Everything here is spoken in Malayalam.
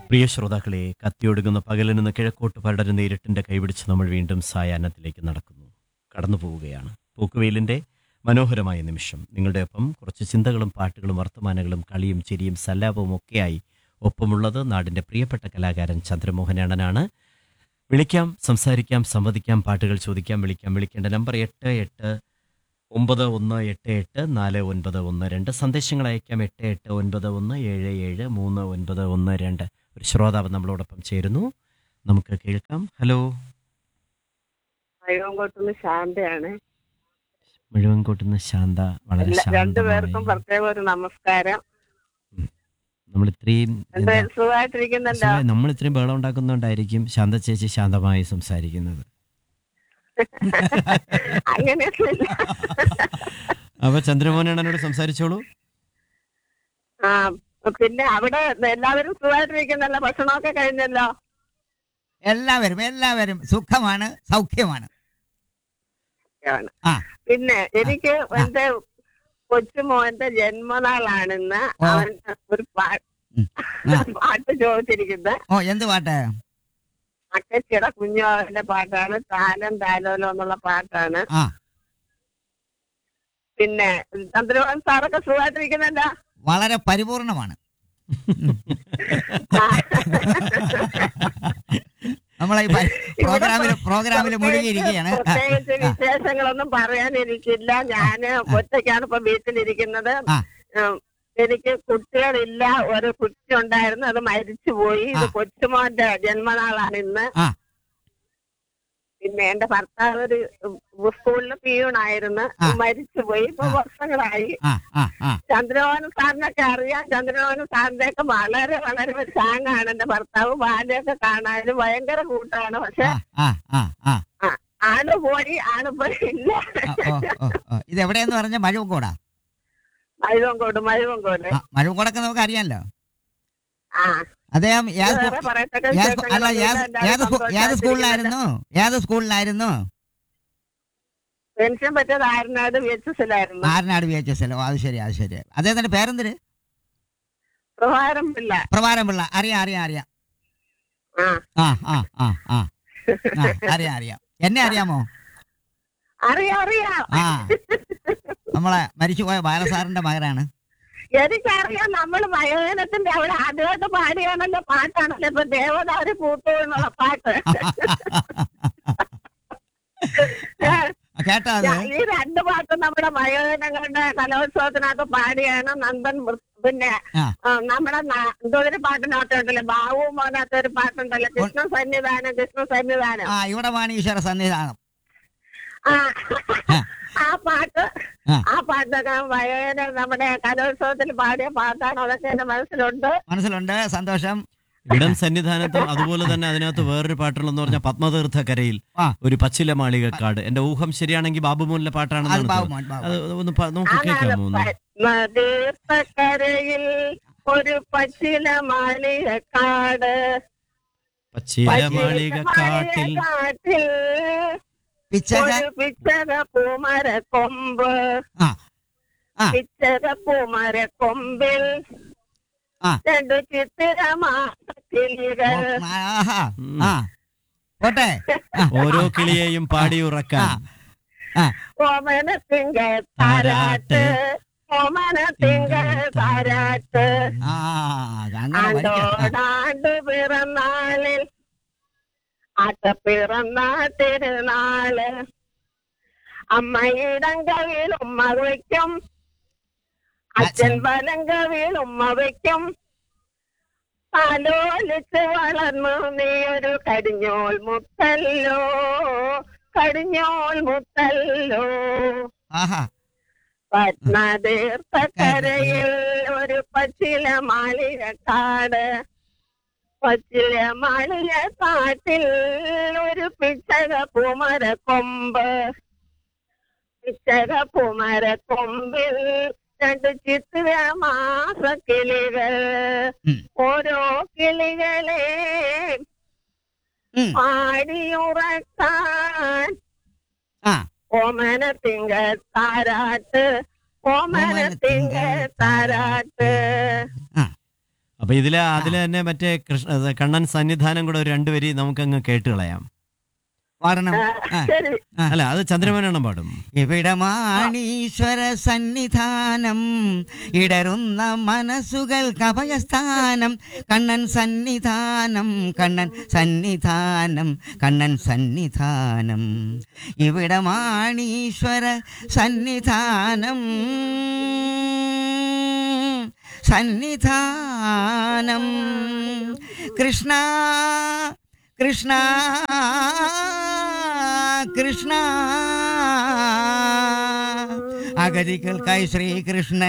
പ്രിയ ശ്രോതാക്കളെ കത്തിയൊടുങ്ങുന്ന പകലിൽ നിന്ന് കിഴക്കോട്ട് പടരുന്ന ഇരുട്ടിന്റെ കൈപിടിച്ച് നമ്മൾ വീണ്ടും സായാഹ്നത്തിലേക്ക് നടക്കുന്നു കടന്നു പോവുകയാണ് പൂക്കുവെയിലിന്റെ മനോഹരമായ നിമിഷം നിങ്ങളുടെ ഒപ്പം കുറച്ച് ചിന്തകളും പാട്ടുകളും വർത്തമാനങ്ങളും കളിയും ചിരിയും സല്ലാപവും ഒക്കെയായി ഒപ്പമുള്ളത് നാടിന്റെ പ്രിയപ്പെട്ട കലാകാരൻ ചന്ദ്രമോഹനണ്ണനാണ് വിളിക്കാം സംസാരിക്കാം സംവദിക്കാം പാട്ടുകൾ ചോദിക്കാം വിളിക്കാം വിളിക്കേണ്ട നമ്പർ എട്ട് എട്ട് ഒമ്പത് ഒന്ന് എട്ട് എട്ട് നാല് ഒൻപത് ഒന്ന് രണ്ട് സന്ദേശങ്ങൾ അയക്കാം എട്ട് എട്ട് ഒൻപത് ഒന്ന് ഏഴ് ഏഴ് മൂന്ന് ഒൻപത് ഒന്ന് രണ്ട് ഒരു ശ്രോതാവ് നമ്മളോടൊപ്പം ചേരുന്നു നമുക്ക് കേൾക്കാം ഹലോ അയ്യോങ്കോട്ടുന്ന് ശാന്തയാണ് മുഴുവൻ കൂട്ടുന്ന ശാന്ത വളരെ എല്ലാ- രണ്ടുപേർക്കും ശാന്തമായി പ്രത്യേക ഒരു നമസ്കാരം നമ്മൾ ഇത്രയും എന്താ സുഖമായിട്ടിരിക്കുന്നുണ്ടോ നമ്മൾ ഇത്രയും ബഹളം ഉണ്ടാക്കുന്നോണ്ടായിരിക്കും ശാന്ത ചേച്ചി ശാന്തമായി സംസാരിക്കുന്നത് അങ്ങനെയൊന്നുമില്ല അപ്പൊ ചന്ദ്രമോഹനോട് സംസാരിച്ചോളൂ ആ പിന്നെ അവിടെ എല്ലാവരും സുഖമായിട്ടിരിക്കുന്നല്ലോ ഭക്ഷണമൊക്കെ കഴിഞ്ഞല്ലോ എല്ലാവരും എല്ലാവരും സുഖമാണ് സൗഖ്യമാണ് ആണ്. ആ. പിന്നെ എനിക്ക് എന്റെ കൊച്ചുമോന്റെ ജന്മനാളാണെന്ന് ഓ. അവൻ ഒരു പാ- ഉം. ആ. പാട്ട് ചോദിച്ചിരിക്കുന്നത് ഓ എന്ത് പാട്ട് അക്കച്ചിയുടെ കുഞ്ഞോന്റെ പാട്ടാണ് താലം താലോലോ എന്നുള്ള പാട്ടാണ് ആ പിന്നെ ചന്ദ്രബാബു സാറൊക്കെ സുഖമായിട്ടിരിക്കുന്നുണ്ടോ വളരെ പരിപൂർണമാണ് നമ്മളെ ഈ പ- പ്രോഗ്രാമിൽ പ്രോഗ്രാമിൽ മുഴുകിയിരിക്കുകയാണ് ആ, പ്രത്യേകിച്ച് ആ. വിശേഷങ്ങളൊന്നും പറയാനിരിക്കില്ല ഞാന് ഒറ്റയ്ക്കാണ് ഇപ്പൊ വീട്ടിലിരിക്കുന്നത് ആ. ഉം, എനിക്ക് കുട്ടികളില്ല ഒരു കുട്ടി ഉണ്ടായിരുന്നു അത് മരിച്ചുപോയി ഇത് ആ. കൊച്ചുമോന്റെ ജന്മനാളാണ് ഇന്ന് ആ. പിന്നെ എന്റെ ഭർത്താവ് ഒരു ഉം, സ്കൂളിൽ പിയൂണായിരുന്നു ആ. മരിച്ചുപോയി ഇപ്പൊ ആ. വർഷങ്ങളായി ആ ആ ആ ചന്ദ്രമോഹൻ സാറിനൊക്കെ അറിയാം ചന്ദ്രമോഹൻ സാറിന്റെ ഒക്കെ വളരെ വളരെ ഒരു ചാങ്ങാണ് എന്റെ ഭർത്താവ് ബാല്യൊക്കെ കാണാനും ഭയങ്കര കൂട്ടാണ് പക്ഷെ ആ ആ ആ ആ ആണ് പോയി ആണ് പോയി ഇല്ല ആ, ഓ ഓ ഓ ഇത് എവിടെയെന്ന് പറഞ്ഞ മഴവക്കോടാ മഴുവങ്കോട് മഴുവങ്കോട് ആ മഴവക്കോടൊക്കെ നമുക്ക് അറിയാമല്ലോ ആ അദ്ദേഹം ഏത് സ്കൂ- വേറെ പറയത്തക്ക ഏത് സ്കൂ- അല്ല വിശേഷങ്ങളൊന്നും ഏത് ഇല്ല. ഏത് സ്കൂ- എല്ലാവരും ഏത് സന്തോഷമായിട്ടിരിക്കുന്നുണ്ട്. സ്കൂളിലായിരുന്നു ഏത് സ്കൂളിലായിരുന്നു പെൻഷൻ പറ്റിയത് ആരനാട് വി എച്ച് എസിലായിരുന്നു ആരനാട് വി എച്ച് എസ് എൽ ഓ അത് ശരി അത് ശരി അദ്ദേഹത്തിന്റെ പേരെന്തിന് പ്രഭാരം പിള്ള പ്രഭാരം പിള്ള അറിയാം അറിയാം അറിയാം ആ ആ ആ ആ ആ ആ അറിയാം അറിയാം എന്നെ അറിയാമോ അറിയാം അറിയാം ആ നമ്മളെ മരിച്ചുപോയ ബാലസാറിന്റെ മകനാണ് എനിക്കറിയാം നമ്മൾ വയോജനത്തിന്റെ അവിടെ ആദ്യമായിട്ട് പാടിയാണല്ലോ പാട്ടാണല്ലോ ഇപ്പൊ ദേവതാരി പൂത്തു എന്നുള്ള പാട്ട് കേട്ടോ അത് ഈ രണ്ട് പാട്ടും നമ്മുടെ വയോജനങ്ങളുടെ കലോത്സവത്തിനകത്ത് പാടിയാണ് നന്ദൻ മൃ- പിന്നെ ആ. ആ, നമ്മുടെ നാ- എന്തോ ഒരു പാട്ടിനകത്തുണ്ടല്ലോ ബാബു മോനകത്ത് ഒരു പാട്ടുണ്ടല്ലോ കൃഷ്ണ സന്നിധാനം കൃഷ്ണ സന്നിധാനം ആ ഇവിടെ വാണീശ്വര സന്നിധാനം ആ ആ. ആ പാട്ട് ആ. ആ പാട്ടൊക്കെ വയോജന നമ്മുടെ കലോത്സവത്തിൽ പാടിയ പാട്ടാണ് അതൊക്കെ എന്റെ മനസ്സിലുണ്ട് മനസ്സിലുണ്ട് സന്തോഷം ഇടം സന്നിധാനത്തും അതുപോലെ തന്നെ അതിനകത്ത് വേറൊരു പാട്ടുള്ളതെന്ന് പറഞ്ഞാൽ പത്മതീർത്ഥക്കരയിൽ ആ. ഒരു പച്ചില മാളികക്കാട് എന്റെ ഊഹം ശരിയാണെങ്കിൽ ബാബുമോനിലെ അത് പാട്ടാണെന്നാണ് ബാബു തോന്നുന്നത്. മോൻ ബാബു അത് ഒന്ന് പ- നമുക്ക് കേൾക്കാമോ ഒന്ന് പത്മതീർത്ഥക്കരയിൽ ഒരു പച്ചില മാളികക്കാട് പച്ചില മാളികക്കാട്ടിൽ കാട്ടിൽ പിച്ചക ഒരു പിച്ചക പൂമര കൊമ്പ് ആ ആ പിച്ചക പൂമര കൊമ്പിൽ ആ. രണ്ടു ചിത്തിരമാക്കിളികൾ ആഹാ ആ പോട്ടെ ആ, ഓരോ കിളിയെയും പാടിയുറക്കാൻ ആ ഓമന തിങ്ക താരാട്ട് ഓമന തിങ്ക താരാട്ട് ആ അങ്ങനെ പഠിക്കാം ആണ്ടോടാണ്ട് പിറന്നാളിൽ ആട്ട പിറന്നാ തിരുനാള് അമ്മയിടം കവിയിൽ ഉമ്മ വയ്ക്കും അച്ഛൻ വലം കവിയിൽ ഉമ്മ വയ്ക്കും ആലോലിച്ച് വളർന്നു നീ ഒരു കടിഞ്ഞോൾ മുത്തല്ലോ കടിഞ്ഞോൾ മുത്തല്ലോ ആഹാ പത്മതീർത്ഥക്കരയിൽ ഒരു പച്ചില മാളികക്കാട് പച്ചില മാളിക കാട്ടിൽ ഒരു പിച്ചക പൂമര കൊമ്പ് പിച്ചക പൂമര കൊമ്പിൽ രണ്ട് ചിത്രമാസ കിളികൾ ഉം. ഓരോ കിളികളെ ഉം. പാടിയുറക്കാൻ ആ ഓമന തിങ്ക താരാട്ട് ഓമന തിങ്ക താരാട്ട് ആ അപ്പൊ ഇതില് അതില് തന്നെ മറ്റേ കൃഷ്ണ അത് കണ്ണൻ സന്നിധാനം കൂടെ ഒരു രണ്ടുപേരി നമുക്കങ്ങ് കേട്ട് കളയാം പാടണം ആ. ശരി അല്ല അത് ചന്ദ്രമേനോണം പാടും ഇവിടമാണീശ്വര സന്നിധാനം ഇടറുന്ന മനസ്സുകൾക്ക് അഭയസ്ഥാനം കണ്ണൻ സന്നിധാനം കണ്ണൻ സന്നിധാനം കണ്ണൻ സന്നിധാനം ഇവിടമാണീശ്വര സന്നിധാനം സന്നിധാനം കൃഷ്ണ കൃഷ്ണ കൃഷ്ണ അഗതികൾക്കായി ശ്രീകൃഷ്ണൻ